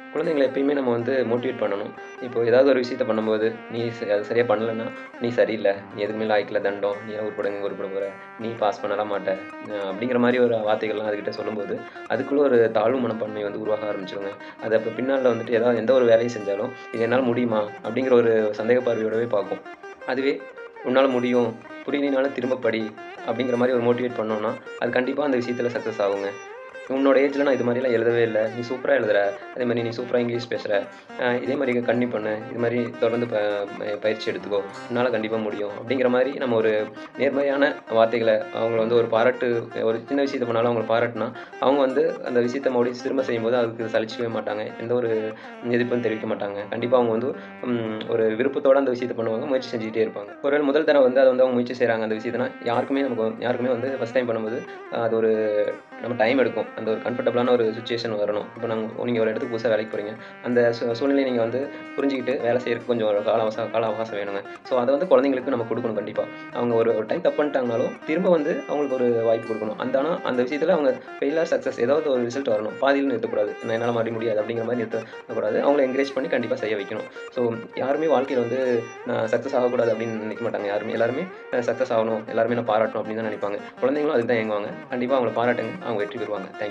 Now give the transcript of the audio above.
குழந்தைங்கள எப்பயுமே நம்ம வந்து மோட்டிவேட் பண்ணணும் இப்போ ஏதாவது ஒரு விஷயத்த பண்ணும்போது நீ ச- அது சரியாக பண்ணலைன்னா நீ சரியில்லை நீ எதுக்குமே லாய்க்கில் தண்டம் நீ உருப்படங்க உருப்பட போகிற நீ பாஸ் பண்ணலாம் மாட்ட அஹ் அப்படிங்கிற மாதிரி ஒரு வார்த்தைகள்லாம் அதுக்கிட்ட சொல்லும்போது அதுக்குள்ளே ஒரு தாழ்வு மனப்பான்மை வந்து உருவாக ஆரம்பிச்சிருங்க அது அப்போ பின்னால் வந்துட்டு ஏதாவது எந்த ஒரு வேலையும் செஞ்சாலும் இது என்னால் முடியுமா அப்படிங்கிற ஒரு சந்தேக பார்வையோடவே பார்க்கும் அதுவே உன்னால் முடியும் புரியலினாலும் திரும்ப படி அப்படிங்கிற மாதிரி ஒரு மோட்டிவேட் பண்ணோம்னா அது கண்டிப்பாக அந்த விஷயத்தில் சக்ஸஸ் ஆகுங்க உன்னோட ஏஜில் நான் இது மாதிரிலாம் எழுதவே இல்லை நீ சூப்பராக எழுதுற அதே மாதிரி நீ சூப்பராக இங்கிலீஷ் பேசுகிற இதே மாதிரி கண்ணி பண்ணு இது மாதிரி தொடர்ந்து ப ப- பயிற்சி எடுத்துக்கோ உன்னால் கண்டிப்பாக முடியும் அப்படிங்கிற மாதிரி நம்ம ஒரு நேர்மையான வார்த்தைகளை அவங்கள வந்து ஒரு பாராட்டு ஒரு சின்ன விஷயத்தை பண்ணாலும் அவங்கள பாராட்டினா அவங்க வந்து அந்த விஷயத்தை மறுபடியும் திரும்ப செய்யும்போது அதுக்கு சலிச்சிக்கவே மாட்டாங்க எந்த ஒரு எதிர்ப்பும் தெரிவிக்க மாட்டாங்க கண்டிப்பாக அவங்க வந்து ம், ஒரு விருப்பத்தோட அந்த விஷயத்தை பண்ணுவாங்க முயற்சி செஞ்சுக்கிட்டே இருப்பாங்க ஒருவேளை முதல் தடவை வந்து அதை வந்து அவங்க முயற்சி செய்கிறாங்க அந்த விஷயத்தினா யாருக்குமே நமக்கு யாருக்குமே வந்து ஃபஸ்ட் டைம் பண்ணும்போது அஹ், அது ஒரு நம்ம டைம் எடுக்கும் அந்த ஒரு கம்ஃபர்டபுளான ஒரு சுச்சுவேஷன் வரணும் இப்போ நாங்கள் நீங்கள் ஒரு இடத்துக்கு புதுசாக வேலைக்கு போகிறீங்க அந்த சூ- சூழ்நிலையை நீங்கள் வந்து புரிஞ்சுக்கிட்டு வேலை செய்யறதுக்கு கொஞ்சம் ஒரு கால அவசரம் கால அவகாசம் வேணுங்க ஸோ அதை வந்து குழந்தைங்களுக்கு நம்ம கொடுக்கணும் கண்டிப்பாக அவங்க ஒரு ஒரு டைம் தப்பு பண்ணிட்டாங்கனாலும் திரும்ப வந்து அவங்களுக்கு ஒரு வாய்ப்பு கொடுக்கணும் அந்த ஆனால் அந்த விஷயத்தில் அவங்க ஃபெயிலாக சக்ஸஸ் ஏதாவது ஒரு ரிசல்ட் வரணும் பாதியில் நிறுத்தக்கூடாது நான் என்னால் மறுபடியும் முடியாது அப்படிங்கிற மாதிரி நிறுத்தக்கூடாது அவங்கள என்கரேஜ் பண்ணி கண்டிப்பாக செய்ய வைக்கணும் ஸோ யாருமே வாழ்க்கையில் வந்து நான் சக்ஸஸ் ஆகக்கூடாது அப்படின்னு நினைக்க மாட்டாங்க யாருமே எல்லாருமே சக்ஸஸ் ஆகணும் எல்லாருமே நான் பாராட்டணும் அப்படின்னு தான் நினைப்பாங்க குழந்தைங்களும் அதுக்கு தான் இயங்குவாங்க கண்டிப்பாக அவங்கள பாராட்டுங்க அவங்க வெற்றி பெறுவாங்க தேங்க்யூ